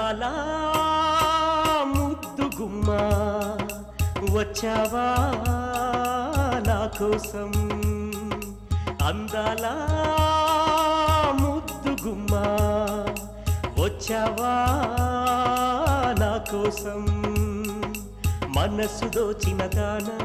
అందాల ముద్దు గుమ్మ వచ్చావా నా కోసం అందాల ముద్దు గుమ్మ వచ్చావా నా కోసం మనసు దోచిన దానా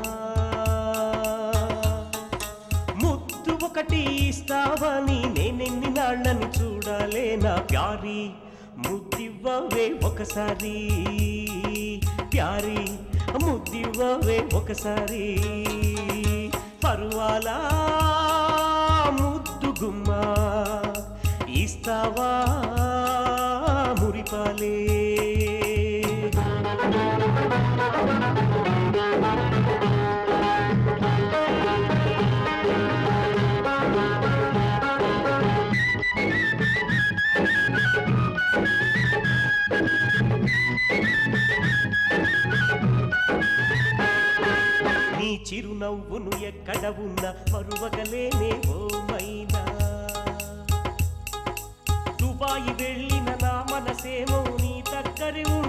ముద్దు ఒకటి ఇస్తావని నేనెన్ని నాళ్ళని చూడాలే నా ప్యారి ముద్దివ్వవే ఒకసారి ప్యారి ముద్దివ్వవే ఒకసారి పరువాలా ముద్దు గుమ్మ ఇస్తావా మురిపాలే నీ చిరునవ్వును ఎక్కడ ఉన్నా మరువగలేనే ఓ మైనా దుబాయి వెళ్ళిన నా మనసేమో నీ దగ్గర